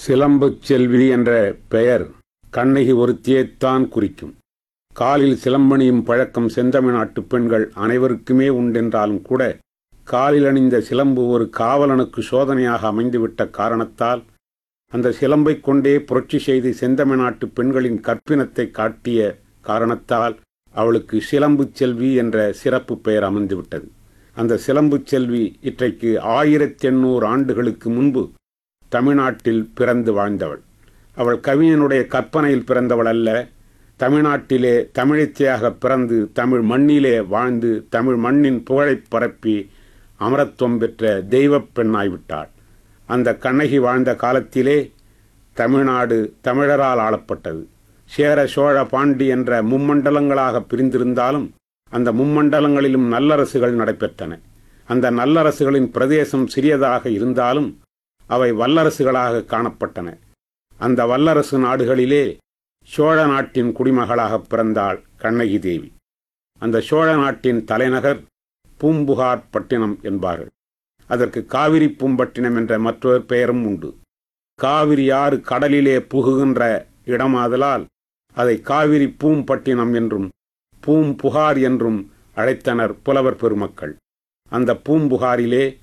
சிலம்புச் செல்வி என்ற பெயர் கண்ணகி ஒருத்தியைத்தான் குறிக்கும் காலில் சிலம்பணியும் பழக்கம் செந்தமிழ் நாட்டுப் பெண்கள் அனைவருக்குமே உண்டென்றாலும் கூட காலில் அணிந்த சிலம்பு ஒரு காவலனுக்கு சோதனையாக அமைந்துவிட்ட காரணத்தால் அந்த சிலம்பைக் கொண்டே புரட்சி செய்து செந்தமிழ் நாட்டு பெண்களின் கற்பினத்தை காட்டிய காரணத்தால் அவளுக்கு சிலம்புச் செல்வி என்ற சிறப்பு பெயர் அமைந்துவிட்டது அந்த சிலம்புச் செல்வி இன்றைக்கு ஆயிரத்தி எண்ணூறு ஆண்டுகளுக்கு முன்பு தமிழ்நாட்டில் பிறந்து வாழ்ந்தவள் அவள் கவிஞனுடைய கற்பனையில் பிறந்தவள் அல்ல தமிழ்நாட்டிலே தமிழச்சியாக பிறந்து தமிழ் மண்ணிலே வாழ்ந்து தமிழ் மண்ணின் புகழைப் பரப்பி அமரத்துவம் பெற்ற தெய்வப் பெண்ணாய்விட்டாள் அந்த கண்ணகி வாழ்ந்த காலத்திலே தமிழ்நாடு தமிழரால் ஆளப்பட்டது சேர சோழ பாண்டி என்ற மும்மண்டலங்களாக பிரிந்திருந்தாலும் அந்த மும்மண்டலங்களிலும் நல்லரசுகள் நடைபெற்றன அந்த நல்லரசுகளின் பிரதேசம் சிறியதாக இருந்தாலும் அவை வல்லரசுகளாக காணப்பட்டன அந்த வல்லரசு நாடுகளிலே சோழ நாட்டின் குடிமகளாக பிறந்தாள் கண்ணகி தேவி அந்த சோழ நாட்டின் தலைநகர் பூம்புகார் பட்டினம் என்பார்கள் அதற்கு காவிரி பூம்பட்டினம் என்ற மற்றொரு பெயரும் உண்டு காவிரி ஆறு கடலிலே புகுகின்ற இடமாதலால் அதை காவிரி பூம்பட்டினம் என்றும் பூம்புகார் என்றும் அழைத்தனர் புலவர் பெருமக்கள் அந்த பூம்புகாரிலே